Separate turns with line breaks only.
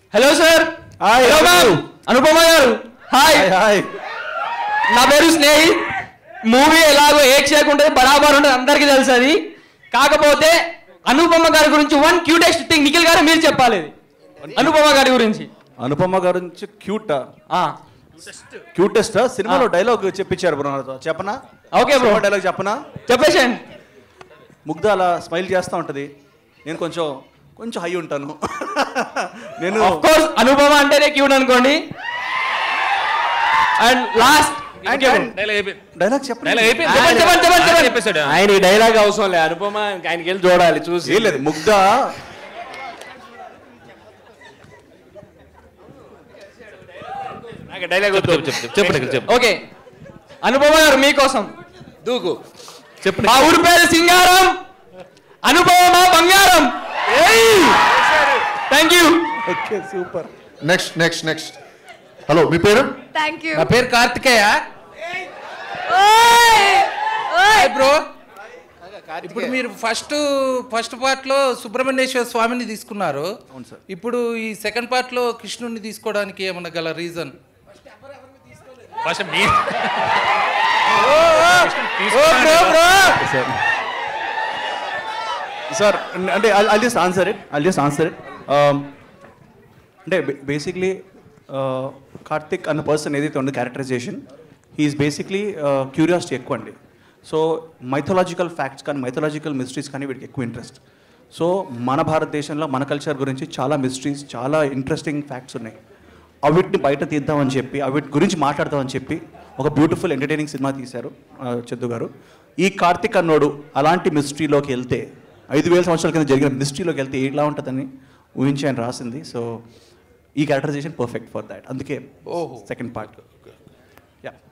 Hello sir
Hi,
hello
how are
ma'am
you?
Anupama garu hi
hi
నా పేరు స్నేహి movie ఎలాగో ఏక్ షేక్ ఉంటుంది బరాబర్ ఉంటుంది అందరికీ తెలుసు అది కాకపోతే అనుపమ గారి గురించి వన్ క్యూటెస్ట్ థింగ్ నిఖిల్ గారు మీరు చెప్పాలి ఇది. అనుపమ గారి గురించి
అనుపమ గారి నుంచి క్యూట్
ఆ,
క్యూటెస్ట్ సినిమాలో డైలాగ్ చెప్పించారు బ్రో నాతో చెప్పనా
ఓకే బ్రో
డైలాగ్ చెప్పనా
చెప్పేసేయండి
ముగ్ధ అలా స్మైల్ చేస్తూ ఉంటది నేను కొంచెం కొంచెం హై ఉంటాను నేను
ఆఫ్ కోర్స్ అనుపమ అంటేనే క్యూట్ అనుకోండి and last
And- and-
dialogue అయిపోయింది
డైలాగ్ చెప్పండి
డైలాగ్ అయిపోయింది
చెప్పండి, చెప్పండి, చెప్పండి,
ఆయన
చెప్పండి.
చెప్పేశాడు
ఆయన ఈ డైలాగ్ అవసరం లేదు అనుపమ ఆయనకి వెళ్ళి చూడాలి చూసి
ఏం లేదు ముగ్ధ
నాకు డైలాగ్
చెప్పు చెప్పు చెప్పు చెప్పు నిఖిల్, చెప్పు
ఓకే అనుపమ గారు మీకోసం
దూకు
చెప్పు
మా ఊరి పేరు సింగారం అనుపమ మా బంగారం thank you
okay super
next next next hello మీ పేరు
థ్యాంక్ యూ
నా పేరు కార్తికేయ బ్రో ఇప్పుడు మీరు ఫస్ట్ ఫస్ట్ పార్ట్ లో సుబ్రహ్మణ్యేశ్వర స్వామిని తీసుకున్నారు
అవును సార్.
ఇప్పుడు ఈ సెకండ్ పార్ట్ లో కృష్ణుని తీసుకోవడానికి ఏమన్నా గల రీజన్
ఫస్ట్ మీ
సార్ అంటే I just answer it I just answer it అంటే బేసిక్లీ కార్తిక్ అన్న పర్సన్ ఏదైతే ఉందో క్యారెక్టరైజేషన్ హీఈస్ బేసిక్లీ క్యూరియాసిటీ ఎక్కువ అండి సో మైథలాజికల్ ఫ్యాక్ట్స్ కానీ మైథలాజికల్ మిస్టరీస్ కానీ వీడికి ఎక్కువ ఇంట్రెస్ట్ సో మన భారతదేశంలో మన కల్చర్ గురించి చాలా మిస్టరీస్ చాలా ఇంట్రెస్టింగ్ ఫ్యాక్ట్స్ ఉన్నాయి అవిటిని బయట తీద్దామని చెప్పి అవిటి గురించి మాట్లాడదామని చెప్పి ఒక బ్యూటిఫుల్ ఎంటర్టైనింగ్ సినిమా తీశారు ఆ, చందు గారు ఈ కార్తిక్ అన్నోడు అలాంటి మిస్టరీలోకి వెళ్తే ఐదు వేల సంవత్సరాల కింద జరిగిన మిస్టరీలోకి వెళ్తే ఎలా ఉంటుందని ఊహించి ఆయన రాసింది సో ఈ క్యారెక్టరైజేషన్ పర్ఫెక్ట్ ఫర్ దాట్ అందుకే
ఓహో.
Second part yeah